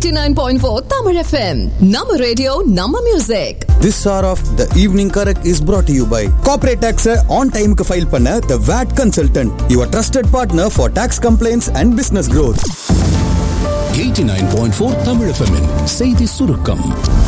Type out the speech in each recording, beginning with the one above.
89.4 Tamil FM. Nama radio, Nama music. This hour of the evening correct is brought to you by Corporate Tax on time க்கு file பண்ண The VAT Consultant, your trusted partner for tax complaints and business growth. 89.4 Tamil FM -இன் செய்தி சுருக்கம்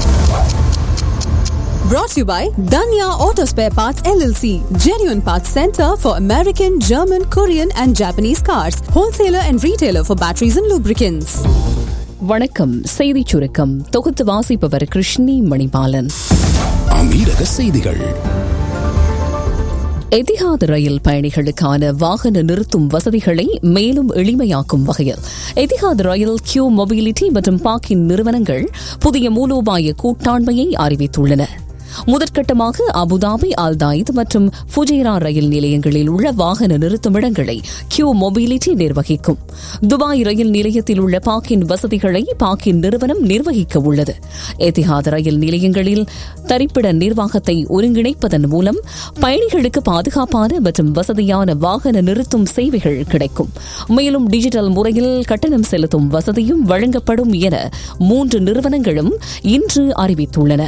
Brought to you by Danya Auto Spare Parts LLC. Genuine Parts Center for American, German, Korean and Japanese cars. Wholesaler and retailer for batteries and lubricants. வணக்கம் செய்திச் சுருக்கம் தொகுத்து வாசிப்பவர் கிருஷ்ணி மணிபாலன் அமீரக செய்திகள் எதிஹாத் ரயில் பயணிகளுக்கான வாகன நிறுத்தும் வசதிகளை மேலும் எளிமையாக்கும் வகையில் எதிஹாத் ரயில் கியூ மொபிலிட்டி மற்றும் பாக்கின் நிறுவனங்கள் புதிய மூலோபாய கூட்டாண்மையை அறிவித்துள்ளன முதற்கட்டமாக அபுதாபி அல்தாயித் மற்றும் ஃபுஜேரா ரயில் நிலையங்களில் உள்ள வாகன நிறுத்துமிடங்களை கியூ மொபிலிட்டி நிர்வகிக்கும் துபாய் ரயில் நிலையத்தில் உள்ள பாக்கின் வசதிகளை பாக்கின் நிறுவனம் நிர்வகிக்க உள்ளது எத்திஹாத் ரயில் நிலையங்களில் தரிப்பிட நிர்வாகத்தை ஒருங்கிணைப்பதன் மூலம் பயணிகளுக்கு பாதுகாப்பான மற்றும் வசதியான வாகன நிறுத்தும் சேவைகள் கிடைக்கும் மேலும் டிஜிட்டல் முறையில் கட்டணம் செலுத்தும் வசதியும் வழங்கப்படும் என மூன்று நிறுவனங்களும் இன்று அறிவித்துள்ளன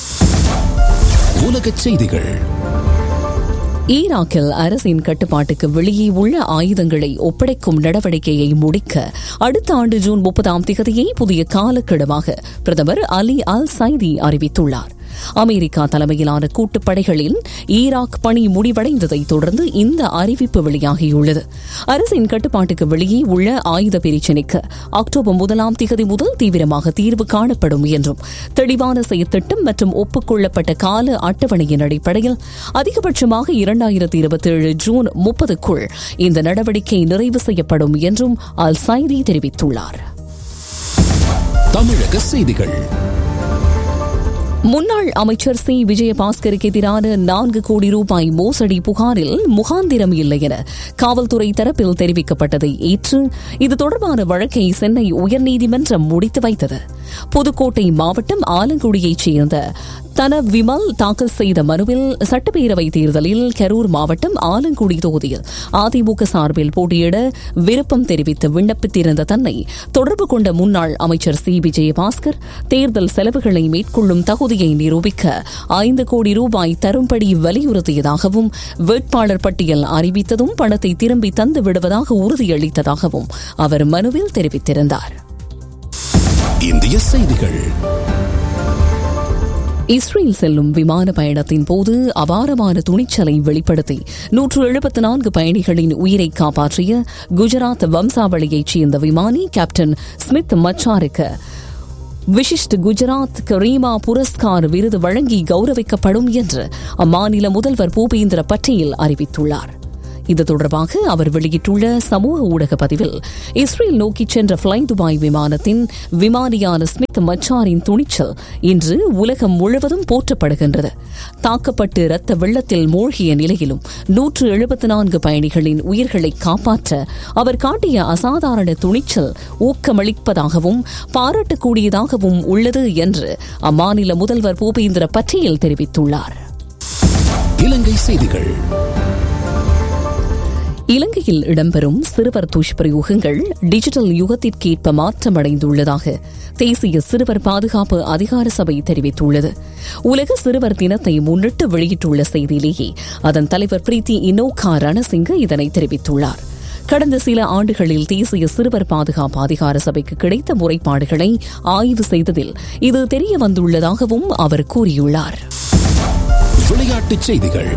உலகச் செய்திகள் ஈராக்கில் அரசின் கட்டுப்பாட்டுக்கு வெளியே உள்ள ஆயுதங்களை ஒப்படைக்கும் நடவடிக்கையை முடிக்க அடுத்த ஆண்டு ஜூன் முப்பதாம் திகதியை புதிய காலக்கெடுவாக பிரதமர் அலி அல் சைதி அறிவித்துள்ளார் அமெரிக்கா தலைமையிலான கூட்டுப்படைகளில் ஈராக் பணி முடிவடைந்ததை தொடர்ந்து இந்த அறிவிப்பு வெளியாகியுள்ளது அரசின் கட்டுப்பாட்டுக்கு வெளியே உள்ள ஆயுத பிரச்சினைக்கு அக்டோபர் முதலாம் திகதி முதல் தீவிரமாக தீர்வு காணப்படும் என்றும் தெளிவான செயற்திட்டம் மற்றும் ஒப்புக்கொள்ளப்பட்ட கால அட்டவணையின் அடிப்படையில் அதிகபட்சமாக இரண்டாயிரத்தி இருபத்தி ஏழு ஜூன் முப்பதுக்குள் இந்த நடவடிக்கை நிறைவு செய்யப்படும் என்றும் அல் சைதி தெரிவித்துள்ளார் தமிழக செய்திகள் முன்னாள் அமைச்சர் சி விஜயபாஸ்கருக்கு எதிரான நான்கு கோடி ரூபாய் மோசடி புகாரில் முகாந்திரம் இல்லை என காவல்துறை தரப்பில் தெரிவிக்கப்பட்டதை ஏற்று இது தொடர்பான வழக்கை சென்னை உயர்நீதிமன்றம் முடித்து வைத்தது புதுக்கோட்டை மாவட்டம் ஆலங்குடியைச் சேர்ந்த தன விமல் தாக்கல் செய்த மனுவில் சட்டப்பேரவை தேர்தலில் கரூர் மாவட்டம் ஆலங்குடி தொகுதியில் அதிமுக சார்பில் போட்டியிட விருப்பம் தெரிவித்து விண்ணப்பித்திருந்த தன்னை தொடர்பு கொண்ட முன்னாள் அமைச்சர் சி விஜயபாஸ்கர் தேர்தல் செலவுகளை மேற்கொள்ளும் தகுதியை நிரூபிக்க ஐந்து கோடி ரூபாய் தரும்படி வலியுறுத்தியதாகவும் வேட்பாளர் பட்டியல் அறிவித்ததும் பணத்தை திரும்பி தந்து விடுவதாக உறுதியளித்ததாகவும் அவர் மனுவில் தெரிவித்திருந்தார் இந்திய செய்திகள் இஸ்ரேல் செல்லும் விமான பயணத்தின் போது அபாரமான துணிச்சலை வெளிப்படுத்தி நூற்று எழுபத்தி நான்கு பயணிகளின் உயிரை காப்பாற்றிய குஜராத் வம்சாவளியைச் சேர்ந்த விமானி கேப்டன் ஸ்மித் மச்சாருக்கு விசிஷ்ட் குஜராத் கரீமா புரஸ்கார் விருது வழங்கி கௌரவிக்கப்படும் என்று அம்மாநில முதல்வர் பூபேந்திர பட்டேல் அறிவித்துள்ளார் இது தொடர்பாக அவர் வெளியிட்டுள்ள சமூக ஊடக பதிவில் இஸ்ரேல் நோக்கிச் சென்ற பிளை துபாய் விமானத்தின் விமானியான ஸ்மித் மச்சாரின் துணிச்சல் இன்று உலகம் முழுவதும் போற்றப்படுகின்றது தாக்கப்பட்டு இரத்த வெள்ளத்தில் மூழ்கிய நிலையிலும் நூற்று எழுபத்தி நான்கு பயணிகளின் உயிர்களை காப்பாற்ற அவர் காட்டிய அசாதாரண துணிச்சல் ஊக்கமளிப்பதாகவும் பாராட்டக்கூடியதாகவும் உள்ளது என்று அம்மாநில முதல்வர் பூபேந்திர பட்டேல் தெரிவித்துள்ளார் இலங்கை செய்திகள் இலங்கையில் இடம்பெறும் சிறுவர் துஷ்பிரயோகங்கள் டிஜிட்டல் யுகத்திற்கேற்ப மாற்றமடைந்துள்ளதாக தேசிய சிறுவர் பாதுகாப்பு அதிகார சபை தெரிவித்துள்ளது உலக சிறுவர் தினத்தை முன்னிட்டு வெளியிட்டுள்ள செய்தியிலேயே அதன் தலைவர் பிரீத்தி இனோகா ரணசிங்க இதனை தெரிவித்துள்ளார் கடந்த சில ஆண்டுகளில் தேசிய சிறுவர் பாதுகாப்பு அதிகார சபைக்கு கிடைத்த முறைப்பாடுகளை ஆய்வு செய்ததில் இது தெரிய வந்துள்ளதாகவும் அவர் கூறியுள்ளார் விளையாட்டுச் செய்திகள்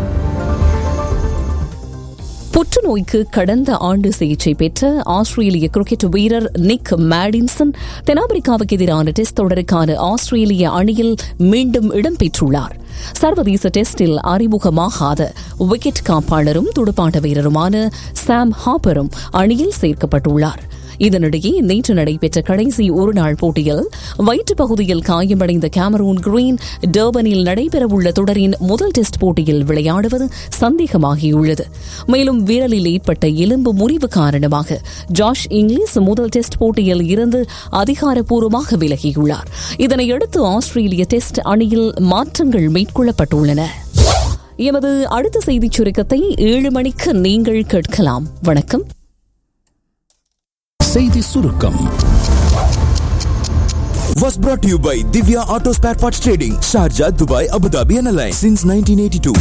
புற்றுநோய்க்கு கடந்த ஆண்டு சிகிச்சை பெற்ற ஆஸ்திரேலிய கிரிக்கெட் வீரர் நிக் மேடின்சன் தென்னாப்பிரிக்காவுக்கு எதிரான டெஸ்ட் தொடருக்கான ஆஸ்திரேலிய அணியில் மீண்டும் இடம்பெற்றுள்ளார் சர்வதேச டெஸ்டில் அறிமுகமாகாத விக்கெட் காப்பாளரும் துடுப்பாட்ட வீரருமான சாம் ஹாப்பரும் அணியில் சேர்க்கப்பட்டுள்ளார் இதனிடையே நேற்று நடைபெற்ற கடைசி ஒருநாள் போட்டியில் வயிற்றுப் பகுதியில் காயமடைந்த கேமரூன் கிரீன் டர்பனில் நடைபெறவுள்ள தொடரின் முதல் டெஸ்ட் போட்டியில் விளையாடுவது சந்தேகமாகியுள்ளது மேலும் வீரலில் ஏற்பட்ட எலும்பு முறிவு காரணமாக ஜாஷ் இங்கிலீஷ் முதல் டெஸ்ட் போட்டியில் இருந்து அதிகாரப்பூர்வமாக விலகியுள்ளார் இதனையடுத்து ஆஸ்திரேலிய டெஸ்ட் அணியில் மாற்றங்கள் மேற்கொள்ளப்பட்டுள்ளன எமது அடுத்த செய்திச் சுருக்கத்தை ஏழு மணிக்கு நீங்கள் கேட்கலாம் வணக்கம் செய்தி சுருக்கம் was brought to you by Divya Auto Spare Parts Trading, Sharjah, Dubai, Abu Dhabi and Alliance since 1982.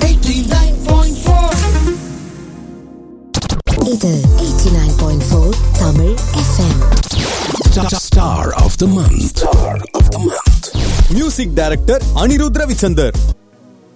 இது 89.4 Tamil FM Star of the month. Star of the month. Music director Anirudh Ravichander